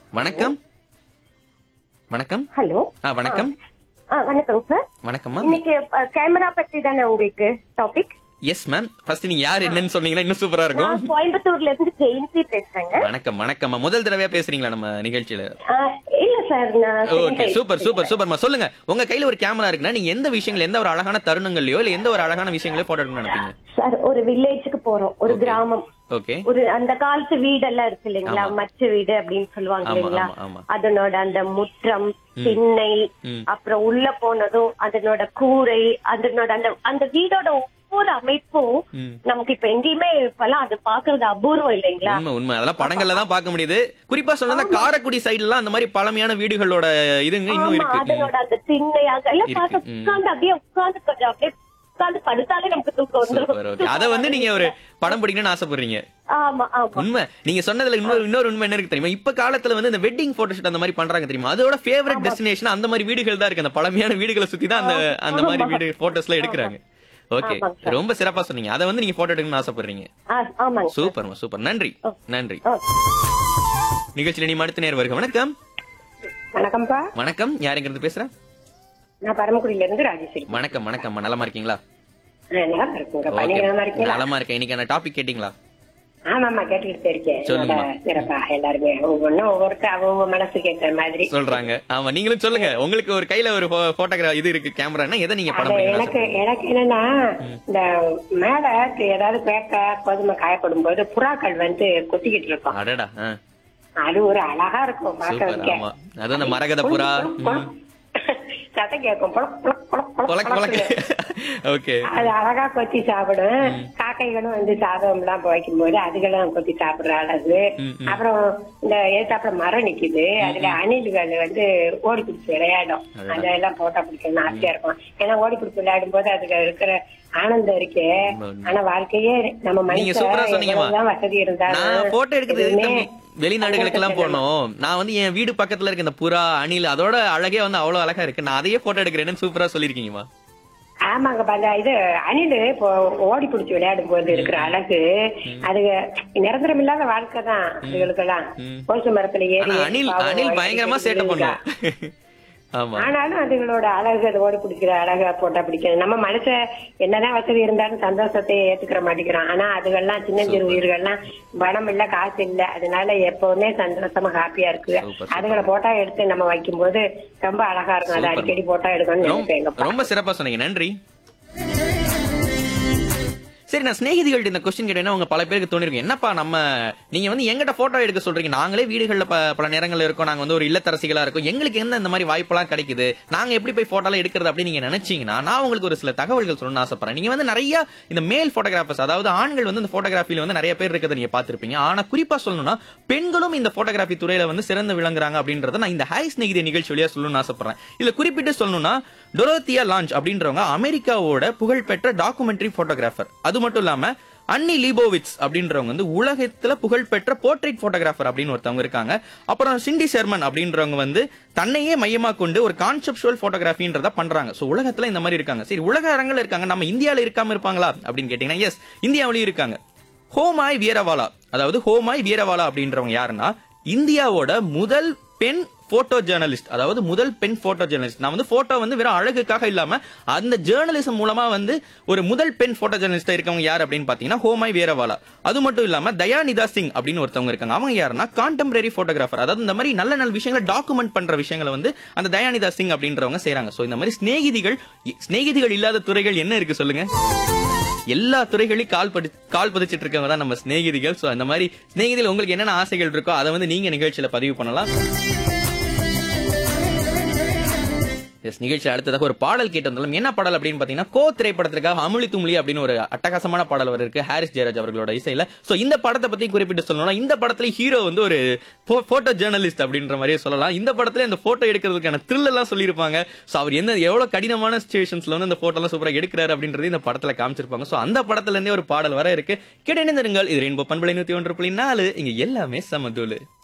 வணக்கம் வணக்கம் ஹலோ ஆ வணக்கம் ஆ வணக்கம் சார் வணக்கம்மா இன்னைக்கு கேமரா பத்தி தானே உங்களுக்கு டாபிக் எஸ் மேம் ஃபர்ஸ்ட் நீங்க யார் என்னன்னு சொன்னீங்கன்னா இன்னும் சூப்பரா இருக்கும் நான் கோயம்புத்தூர்ல இருந்து ஜெயந்தி பேசுறேங்க வணக்கம் வணக்கம்மா முதல் தடவையா பேசுறீங்களா நம்ம நிகழ்ச்சியில ஆ, இல்ல சார் நான் second okay time. Super super சூப்பர்மா சொல்லுங்க உங்க கையில ஒரு கேமரா இருக்குன்னா நீங்க எந்த விஷயங்கள் எந்த ஒரு அழகான தருணங்கள்லயோ இல்ல எந்த ஒரு அழகான விஷயங்களையோ போட்டோ எடுக்கணும்னு நினைப்பீங்க சார் ஒரு வில்லேஜுக்கு போறோம் ஒரு Okay. கிராமம் ஓகே ஒரு அந்த காலத்து வீடெல்லாம் இருக்கு இல்லைங்களா ஆமா. மச்ச வீடு அப்படின்னு சொல்லுவாங்க ஆமா, இல்லைங்களா ஆமா, ஆமா. அதனோட அந்த முற்றம் திண்ணை ம். அப்புறம் உள்ள போனதும் அதனோட கூரை அதனோட அந்த அந்த வீடோட ஒவ்வொரு அமைப்பும் ம். நமக்கு இப்ப எங்கேயுமே இப்பெல்லாம் அது பாக்குறது அபூர்வம் இல்லைங்களா உண்மை உண்மை அதெல்லாம் படங்கள்ல தான் பார்க்க முடியுது குறிப்பா சொன்னா காரைக்குடி சைடுல எல்லாம் அந்த மாதிரி பழமையான வீடுகளோட இதுங்க இன்னும் ஆமா இருக்கு அதனோட அந்த திண்ணை அதெல்லாம் இருக்கு. பார்த்து ம். உட்கார்ந்து அப்படியே உட்கார்ந்து கொஞ்சம் அப்படியே உட்கார்ந்து படுத்தாலே நமக்கு தூக்கம் சூப்பர் ஓகே வந்துடும் அத வந்து நீங்க ஒரு படம் பிடிக்கணும்னு ஆசைப்படுறீங்க ஆமா ஆமா உண்மை நீங்க சொன்னதுல இன்னொரு இன்னொரு உண்மை என்ன இருக்கு தெரியுமா இப்ப காலத்துல வந்து இந்த வெட்டிங் போட்டோஷூட் அந்த மாதிரி பண்றாங்க தெரியுமா அதோட ஃபேவரட் டெஸ்டினேஷன் அந்த மாதிரி வீடுகள் தான் இருக்கு அந்த பழமையான வீடுகளை சுத்தி தான் அந்த அந்த மாதிரி வீடு போட்டோஸ் எல்லாம் எடுக்கிறாங்க ஓகே ஆமாங்க சார். ரொம்ப சிறப்பா சொன்னீங்க அதை வந்து நீங்க போட்டோ எடுக்கணும்னு ஆசைப்படுறீங்க ஆ, ஆமாங்க சூப்பர் சூப்பர் நன்றி நன்றி ஓ. நிகழ்ச்சியில நீ அடுத்த நேர் வருக வணக்கம் வணக்கம்ப்பா வணக்கம் யாருங்கிறது பேசுறேன் நான் பரமக்குடியில இருந்து ராஜேஸ்வரி வணக்கம் வணக்கம் நலமா இருக்கீங்களா நான் நல்லா இருக்குங்கப்பா ஓகே நீங்க நல்லா இருக்கீங்களா நலமா இருக்கேன் இன்னைக்கு டாபிக் கேட்டீங்களா ஆமாமா கேட்டுக்கிட்டு தான் இருக்கேன் சொல்லுங்கம்மா. நல்லா சிறப்பா எல்லாருமே ஒவ்வொன்னும் ஒவ்வொருத்தர் அவங்க மேல கேட்கற மாதிரி சொல்றாங்க ஆமா நீங்களும் சொல்லுங்க உங்களுக்கு ஒரு கையில ஒரு போட்டோகிரா இது இருக்கு கேமரானா எதை நீங்க படம் அது பிடிக்கணும்னு எனக்கு எனக்கு என்னன்னா இந்த மேல ஏதாவது பேக்க கோதுமை காயப்படும் போது புறாக்கள் வந்து கொத்திக்கிட்டு இருக்கும் அடடா ஆ. அது ஒரு அழகா இருக்கும் சூப்பர் பாக்குறதுக்கே ஆமா அது அந்த மரகத புறா ம். சத்தம் கேட்கும் புலக், புலக், புலக், புலக், பொலக் பொலக் புலக்னு. ஓகே அது அழகா கொத்தி சாப்பிடும் காக்கைகளும் வந்து சாதம் எல்லாம் வைக்கும் போது அதுகளும் கொத்தி சாப்பிடுற அழகு ம், ம். அப்புறம் இந்த ஏத்தாப்புல மரம் நிக்குது அதுல அணில்கள் வந்து ஓடி பிடிச்சி விளையாடும் அடடா. அதெல்லாம் போட்டோ பிடிக்கணும்னு ஆசையா இருக்கும் ஏன்னா ஓடி பிடிச்சி விளையாடும் போது அதுல இருக்கிற ஆனந்தம் இருக்கே உண்மை, உண்மை. ஆனா வாழ்க்கையே நம்ம நீங்க சூப்பரா மனுஷன் சொன்னீங்கம்மா. எவ்வளவுதான் வசதி இருந்தாலும் நான் போட்டோ எடுக்கிறது எதுக்கு எதுவுமே தம்பி? வெளிநாடுகளுக்கு எல்லாம் போனோம் நான் வந்து என் வீடு பக்கத்துல இருக்க இந்த புறா அணில் அதோட அழகே வந்து அவ்வளவு அழகா இருக்கு நான் அதையே போட்டோ எடுக்கிறேன்னு சூப்பரா சொல்லிருக்கீங்கம்மா ஆமாங்க பாந்தா இது அணில் இப்போ ஓடி பிடிச்சி விளையாடும் போது இருக்கிற அழகு அது நிரந்தரம் இல்லாத வாழ்க்கை தான் அதுகளுக்கெல்லாம் ம். கோசு மரத்துல ஏறி ஆனா அணில் பாவம் அணில் ஓடி பயங்கரமா பிடிச்சி சேட்டை விழுகுதா. பண்ணும் ஆமா ஆனாலும் அதுகளோட அழகு அது ஓடி பிடிக்கிற அழகா போட்டா பிடிக்கும் நம்ம மனுஷன் என்னதான் வசதி இருந்தாலும் சந்தோஷத்தை ஏத்துக்கிற மாட்டேங்கிறோம் ஆனா அதுகள்லாம் சின்னஞ்சிறு உயிர்கள்லாம் பணம் இல்ல காசு இல்ல அதனால எப்பவுமே சந்தோஷமா ஹாப்பியா இருக்கு Super, super. அதுகளை போட்டோ எடுத்து நம்ம வைக்கும்போது ரொம்ப அழகா இருக்கும் அது Super. அடிக்கடி போட்டோ எடுக்கணும்னு நினைப்பேன் ரொம்ப- ரொம்ப சிறப்பா சொன்னீங்க நன்றி சரி நான் சிநேகிதிகள்ட்ட இந்த கொஸ்டின் கேட்டேன்னா உங்க பல பேருக்கு தோணிருக்கும் என்னப்பா நம்ம நீங்க வந்து எங்கிட்ட போட்டோ எடுக்க சொல்றீங்க நாங்களே வீடுகள்ல ப- பல நேரங்கள்ல இருக்கோம் நாங்க வந்து ஒரு இல்லத்தரசிகளா இருக்கோம் எங்களுக்கு என்ன இந்த மாதிரி வாய்ப்பெல்லாம் கிடைக்குது நாங்க எப்படி போய் போட்டோலாம் எடுக்கிறது அப்படின்னு நீங்க நினைச்சீங்கன்னா நான் உங்களுக்கு ஒரு சில தகவல்கள் சொல்லணும்னு ஆசைப்படுறேன் நீங்க வந்து நிறைய இந்த மேல் போட்டோகிராஃபர்ஸ் அதாவது ஆண்கள் வந்து இந்த போட்டோகிராஃபில வந்து நிறைய பேர் இருக்கிறத நீங்க பார்த்திருப்பீங்க ஆனா குறிப்பா சொல்லணும்னா பெண்களும் இந்த போட்டோகிராஃபி துறையில வந்து சிறந்து விளங்குறாங்க அப்படின்றத நான் இந்த ஹை ஸ்நேகிதி நிகழ்ச்சி வழியா சொல்லணும்னு ஆசைப்படுறேன் இதுல குறிப்பிட்டு சொல்லணும்னா டொரோத்தியா லான்ச் அப்படின்றவங்க அமெரிக்காவோட புகழ்பெற்ற டாக்குமெண்ட்ரி போட்டோகிராஃபர் அது மட்டும் இல்லாம அன்னி லீபோவிட்ஸ் அப்படின்றவங்க வந்து உலகத்துல புகழ்பெற்ற போர்ட்ரேட் போட்டோகிராஃபர் அப்படின்னு ஒருத்தவங்க இருக்காங்க அப்புறம் சிண்டி ஷெர்மன் அப்படின்றவங்க வந்து தன்னையே மையமா கொண்டு ஒரு கான்செப்சுவல் போட்டோகிராஃபின்றத பண்றாங்க சோ உலகத்துல இந்த மாதிரி இருக்காங்க சரி உலக அரங்கில் இருக்காங்க நம்ம இந்தியால இருக்காம இருப்பாங்களா அப்படின்னு கேட்டீங்கன்னா எஸ் இந்தியாவிலயும் இருக்காங்க ஹோமாய் வீரவாலா அதாவது ஹோமாய் வீரவாலா அப்படின்றவங்க யாருன்னா இந்தியாவோட முதல் பெண் போட்டோ ஜேர்னலிஸ்ட் அதாவது முதல் பெண் போட்டோ ஜேர்னலிஸ்ட் நான் வந்து போட்டோ வந்து வெறும் அழகுக்காக இல்லாம அந்த ஜேர்னலிசம் மூலமா வந்து ஒரு முதல் பெண் போட்டோ ஜேர்னலிஸ்டா இருக்கவங்க யார் அப்படின்னு பாத்தீங்கன்னா ஹோமாய் வீரவாலா அது மட்டும் இல்லாம தயாநிதா சிங் அப்படின்னு ஒருத்தவங்க இருக்காங்க அவங்க யாருன்னா கான்டெம்பரரி போட்டோகிராஃபர் அதாவது இந்த மாதிரி நல்ல நல்ல விஷயங்களை டாக்குமெண்ட் பண்ற விஷயங்களை வந்து அந்த தயாநிதா சிங் அப்படின்றவங்க செய்றாங்க சோ இந்த மாதிரி சிநேகிதிகள் சிநேகிதிகள் இல்லாத துறைகள் என்ன இருக்கு சொல்லுங்க எல்லா துறைகளையும் கால் படி கால் பதிச்சிட்டு இருக்கவங்க தான் நம்ம சிநேகிதிகள் சோ அந்த மாதிரி சிநேகிதிகள் உங்களுக்கு என்னென்ன ஆசைகள் இருக்கோ அதை வந்து நீங்க நிகழ்ச்சியில பதிவு பண்ணலாம் எஸ் நிகழ்ச்சி அடுத்ததாக ஒரு பாடல் கேட்டு வந்தாலும் என்ன பாடல் அப்படின்னு பாத்தீங்கன்னா கோ திரைப்படத்திற்காக அமுலி தும்லி அப்படின்னு ஒரு அட்டகாசமான பாடல் வர இருக்கு ஹாரிஸ் ஜெயராஜ் அவர்களோட இசையில சோ இந்த படத்தை பத்தி குறிப்பிட்டு சொல்லணும்னா இந்த படத்துல ஹீரோ வந்து ஒரு போட்டோ ஜேர்னலிஸ்ட் அப்படின்ற மாதிரியே சொல்லலாம் இந்த படத்துல இந்த போட்டோ எடுக்கிறதுக்கான த்ரில் எல்லாம் சொல்லியிருப்பாங்க சோ அவர் என்ன எவ்வளவு கடினமான சுச்சுவேஷன்ஸ்ல வந்து இந்த போட்டோ எல்லாம் சூப்பரா எடுக்கிறாரு அப்படின்றது இந்த படத்துல காமிச்சிருப்பாங்க சோ அந்த படத்துல இருந்தே ஒரு பாடல் வர இருக்கு கேட்டு இணைந்திருங்கள் இது ரெயின்போ பண்பலை நூத்தி ஒன்று புள்ளி நாலு இங்க எல்லாமே சமதூளு